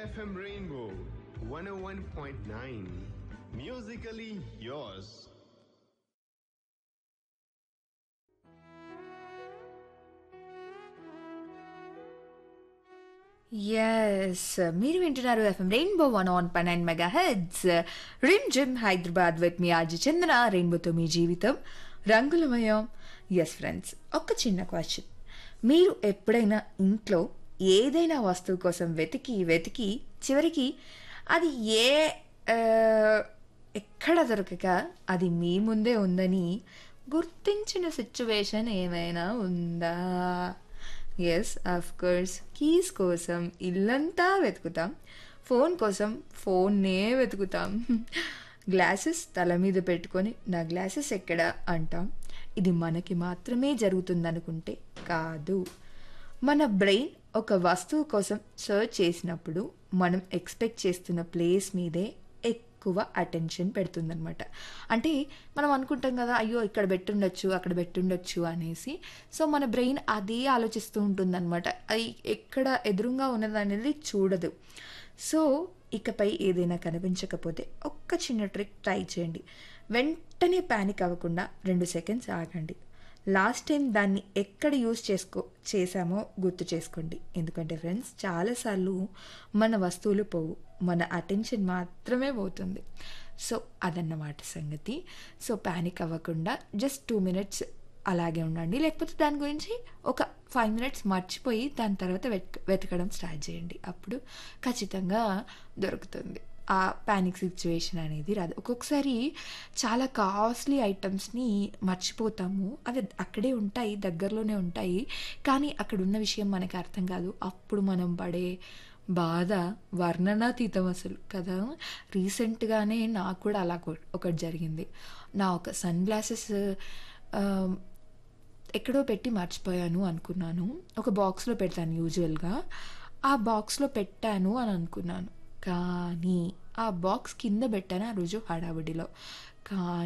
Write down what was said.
FM Rainbow 101.9. Musically yours. Yes మీరు వింటున్నారు FM rainbow one ఆన్ పన్ అండ్ మెగా హెడ్స్ రిమ్ జిమ్ హైదరాబాద్ విత్ మీ ఆర్జి చందన రెయిన్బోతో మీ జీవితం రంగులమయం ఎస్ ఫ్రెండ్స్ ఒక చిన్న క్వశ్చన్ మీరు ఎప్పుడైనా ఇంట్లో ఏదైనా వస్తువు కోసం వెతికి వెతికి చివరికి అది ఏ ఆ, ఎక్కడ దొరకక అది మీ ముందే ఉందని గుర్తించిన సిచ్యువేషన్ ఏమైనా ఉందా ఎస్ ఆఫ్ కోర్స్ కీస్ కోసం ఇల్లంతా వెతుకుతాం ఫోన్ కోసం ఫోన్నే వెతుకుతాం గ్లాసెస్ తల మీద పెట్టుకొని నా గ్లాసెస్ ఎక్కడ అంటాం ఇది మనకి మాత్రమే జరుగుతుందనుకుంటే కాదు మన బ్రెయిన్ ఒక వస్తువు కోసం సర్చ్ చేసినప్పుడు మనం ఎక్స్పెక్ట్ చేస్తున్న ప్లేస్ మీదే ఎక్కువ అటెన్షన్ పెడుతుందనమాట అంటే మనం అనుకుంటాం కదా అయ్యో ఇక్కడ పెట్టుండొచ్చు అక్కడ పెట్టుండొచ్చు అనేసి సో మన బ్రెయిన్ అదే ఆలోచిస్తూ ఉంటుందన్నమాట అది ఎక్కడ ఎదురుగా ఉన్నది అనేది చూడదు సో ఇకపై ఏదైనా కనిపించకపోతే ఒక్క చిన్న ట్రిక్ ట్రై చేయండి వెంటనే ప్యానిక్ అవ్వకుండా రెండు సెకండ్స్ ఆగండి లాస్ట్ టైం దాన్ని ఎక్కడ యూస్ చేసుకో చేశామో గుర్తు చేసుకోండి ఎందుకంటే ఫ్రెండ్స్ చాలాసార్లు మన వస్తువులు పోవు మన అటెన్షన్ మాత్రమే పోతుంది సో అదన్నమాట సంగతి సో ప్యానిక్ అవ్వకుండా జస్ట్ టూ మినిట్స్ అలాగే ఉండండి లేకపోతే దాని గురించి ఒక ఫైవ్ మినిట్స్ మర్చిపోయి దాని తర్వాత వెతక వెతకడం స్టార్ట్ చేయండి అప్పుడు ఖచ్చితంగా దొరుకుతుంది ఆ ప్యానిక్ సిచ్యువేషన్ అనేది రాదు ఒక్కొక్కసారి చాలా కాస్ట్లీ ఐటమ్స్ని మర్చిపోతాము అవి అక్కడే ఉంటాయి దగ్గరలోనే ఉంటాయి కానీ అక్కడ ఉన్న విషయం మనకి అర్థం కాదు అప్పుడు మనం పడే బాధ వర్ణనాతీతం అసలు కదా రీసెంట్గానే నాకు కూడా అలా కొ- ఒకటి జరిగింది నా ఒక సన్ గ్లాసెస్ ఎక్కడో పెట్టి మర్చిపోయాను అనుకున్నాను ఒక బాక్స్లో పెడతాను యూజువల్గా ఆ బాక్స్లో పెట్టాను అని అనుకున్నాను కానీ ఆ బాక్స్ కింద పెట్టాను ఆ రోజు హడావిడిలో కానీ